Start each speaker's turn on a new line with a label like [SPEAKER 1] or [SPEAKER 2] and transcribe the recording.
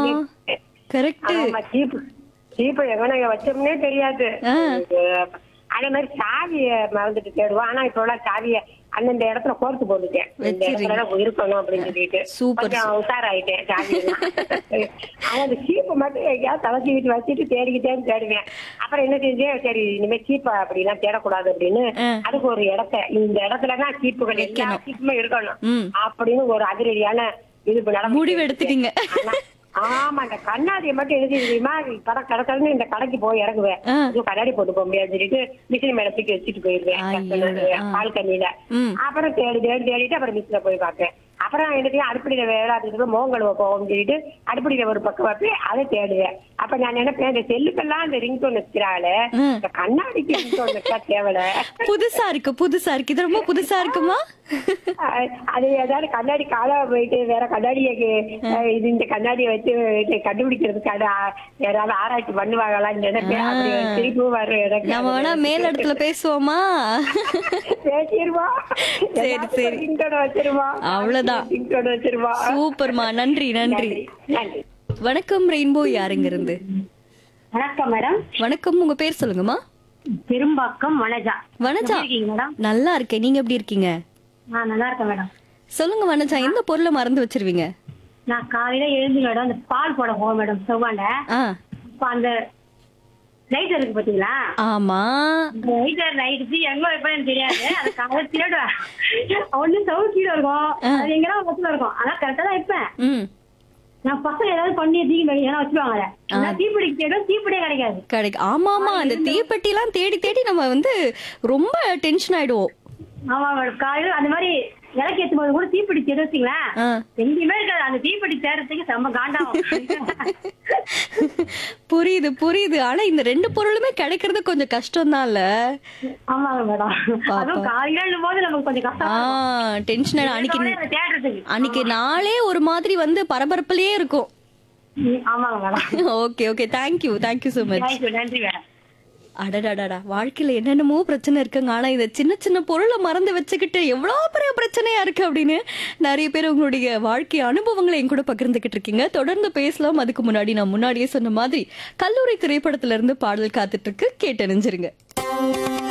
[SPEAKER 1] Correct
[SPEAKER 2] ஆமா சீப்பு சீப்பு எங்க வச்சோம்னே தெரியாது
[SPEAKER 1] ஆ.
[SPEAKER 2] அதே மாதிரி சாவிய மறந்துட்டு தேடுவோம் ஆனா இப்ப உள்ள சாவிய அந்தந்த இடத்துல கோர்த்து போட்டுட்டேன் இந்த
[SPEAKER 1] வச்சிடுறீங்க.
[SPEAKER 2] இடத்துல தான் இருக்கணும் அப்படின்னு சொல்லிட்டு
[SPEAKER 1] சூப்பர்.
[SPEAKER 2] கொஞ்சம் உஷாராயிட்டேன் சாவி ஆனா அந்த சீப்பு மட்டும் எங்கேயாவது தலைச்சி வீட்டு வச்சுட்டு தேடிக்கிட்டே தேடுவேன் அப்புறம் என்ன செஞ்சேன் சரி இனிமே சீப்பா அப்படிலாம் தேடக்கூடாது அப்படின்னு
[SPEAKER 1] ஆ.
[SPEAKER 2] அதுக்கு ஒரு இடத்த இந்த இடத்துலதான் சீப்புகள் எல்லா
[SPEAKER 1] வைக்கணும்.
[SPEAKER 2] சீப்புமே இருக்கணும்
[SPEAKER 1] ம்.
[SPEAKER 2] அப்படின்னு ஒரு அதிரடியான இது நடந்து
[SPEAKER 1] முடிவு எடுத்துட்டீங்க.
[SPEAKER 2] ஆனா, ஆமா இந்த கண்ணாடியை மட்டும் எழுதி தெரியுமா கடை கடற்கடன்னு இந்த கடைக்கு போய் இறங்குவேன்
[SPEAKER 1] ஆ.
[SPEAKER 2] ஐயோ, கண்ணாடி போட்டு போக முடியாது சொல்லிட்டு மிஷின் மேல தூக்கி வச்சுட்டு போயிருவேன்
[SPEAKER 1] ஐயோ, ஆ.
[SPEAKER 2] பால் கண்ணியில
[SPEAKER 1] ம்.
[SPEAKER 2] அப்புறம் தேடி தேடி தேடிட்டு அப்புறம் மிஷின போய் பார்ப்பேன் அப்புறம் எனக்கு அடுப்படியில வேலை அதுக்கு மோங்கல் வைப்போம் சொல்லிட்டு அடுப்படியில ஒரு பக்கம் வைப்பேன் அதை தேடுவேன் அப்ப நான் நினைப்பேன் இந்த செல்லுக்கெல்லாம் இந்த ரிங்டோன் வச்சுக்கிறாளே
[SPEAKER 1] ம்.
[SPEAKER 2] இந்த கண்ணாடிக்கு ரிங்டோன் வச்சா தேவல
[SPEAKER 1] புதுசா இருக்கு புதுசா இருக்கு இது ரொம்ப புதுசா இருக்குமா
[SPEAKER 2] அது ஏதாவது கண்ணாடி காலா போயிட்டு வேற கண்ணாடியை அஹ், இது இந்த கண்ணாடியை வச்சு இது கண்டுபிடிக்கிறதுக்கான ஆ- யாராவது ஆராய்ச்சி பண்ணுவாங்களான்னு நினைப்பேன் அப்படி ஒரு சிரிப்பும் வரும் எனக்கு
[SPEAKER 1] நம்ம வேணா மேல் இடத்துல பேசுவோமா
[SPEAKER 2] பேசிடுவா
[SPEAKER 1] சரி, சரி.
[SPEAKER 2] ரிங்டோன் வச்சிருவா
[SPEAKER 1] அவ்வளவுதான்.
[SPEAKER 2] ரிங்டோன் வச்சிருவா
[SPEAKER 1] சூப்பர்மா நன்றி நன்றி
[SPEAKER 2] நன்றி
[SPEAKER 1] வணக்கம் ரெயின்போ யாருங்க இருந்து
[SPEAKER 2] வணக்கம் மேடம்
[SPEAKER 1] வணக்கம் உங்க பேர் சொல்லுங்கம்மா
[SPEAKER 2] பெரும்பாக்கம் வனஜா
[SPEAKER 1] வனஜா
[SPEAKER 2] எப்படி இருக்கீங்க மேடம்
[SPEAKER 1] நல்லா இருக்கேன் நீங்க எப்படி இருக்கீங்க
[SPEAKER 2] நான் நல்லா இருக்கேன் மேடம்
[SPEAKER 1] சொல்லுங்க வனஜா எந்த பொருளை மறந்து வச்சிருவீங்க
[SPEAKER 2] நான் காலையில எழுந்து மேடம் அந்த பால் போட போவேன் மேடம் செவ்வாண்ட
[SPEAKER 1] ஆ
[SPEAKER 2] இப்ப அந்த லைட் இருக்கு பாத்தீங்களா
[SPEAKER 1] ஆமா
[SPEAKER 2] லைட்டர் லைட்டு எங்க வைப்பேன்னு தெரியாது அது காலையில தேடுவேன் ஒண்ணு சவு கீழே இருக்கும் அது எங்கன்னா பக்கத்துல இருக்கும் ஆனா கரெக்டா தான் வைப்பேன்
[SPEAKER 1] ம்
[SPEAKER 2] நான் பசங்க ஏதாவது பண்ணி தீங்க மேலே ஏன்னா வச்சுருவாங்க நான் தீப்பிடிக்கு தேடும் தீப்பிடியே கிடைக்காது
[SPEAKER 1] கிடைக்கு ஆமா ஆமா அந்த தீப்பெட்டி எல்லாம் தேடி தேடி நம்ம வந்து ரொம்ப டென்ஷன் ஆயிடுவோம்
[SPEAKER 2] ஆமா மேடம் காலையில அந்த மாதிரி விளக்கு ஏத்தும் போது கூட தீப்பிடி தேடு வச்சுங்களேன்
[SPEAKER 1] ஆ.
[SPEAKER 2] எங்கேயுமே இருக்காது அந்த தீப்பிடி தேடுறதுக்கு செம்ம காண்டாகும்
[SPEAKER 1] புரியுது புரியுது ஆனா இந்த ரெண்டு பொருளுமே கிடைக்கிறது கொஞ்சம் கஷ்டம் தான்ல
[SPEAKER 2] ஆமாங்க மேடம் அதுவும் காலையில போது நமக்கு கொஞ்சம்
[SPEAKER 1] ஆ
[SPEAKER 2] கஷ்டம்
[SPEAKER 1] டென்ஷன் அன்னைக்கு
[SPEAKER 2] அதை தேடுறதுக்கு
[SPEAKER 1] அன்னைக்கு நாளே ஒரு மாதிரி வந்து பரபரப்புலயே இருக்கும்
[SPEAKER 2] ம், ஆமாங்க madam
[SPEAKER 1] okay okay thank you thank you so much
[SPEAKER 2] thank you நன்றி மேடம்
[SPEAKER 1] அடடாடாடா வாழ்க்கையில என்னென்னமோ பிரச்சனை இருக்குங்க ஆனா இத சின்ன சின்ன பொருளை மறந்து வச்சுக்கிட்டு எவ்வளவு பெரிய பிரச்சனையா இருக்கு அப்படின்னு நிறைய பேர் உங்களுடைய வாழ்க்கை அனுபவங்களை என் கூட பகிர்ந்துகிட்டு இருக்கீங்க தொடர்ந்து பேசலாம் அதுக்கு முன்னாடி நான் முன்னாடியே சொன்ன மாதிரி கல்லூரி திரைப்படத்துல இருந்து பாடல் காத்துட்டு இருக்கு கேட்டறிஞ்சிருங்க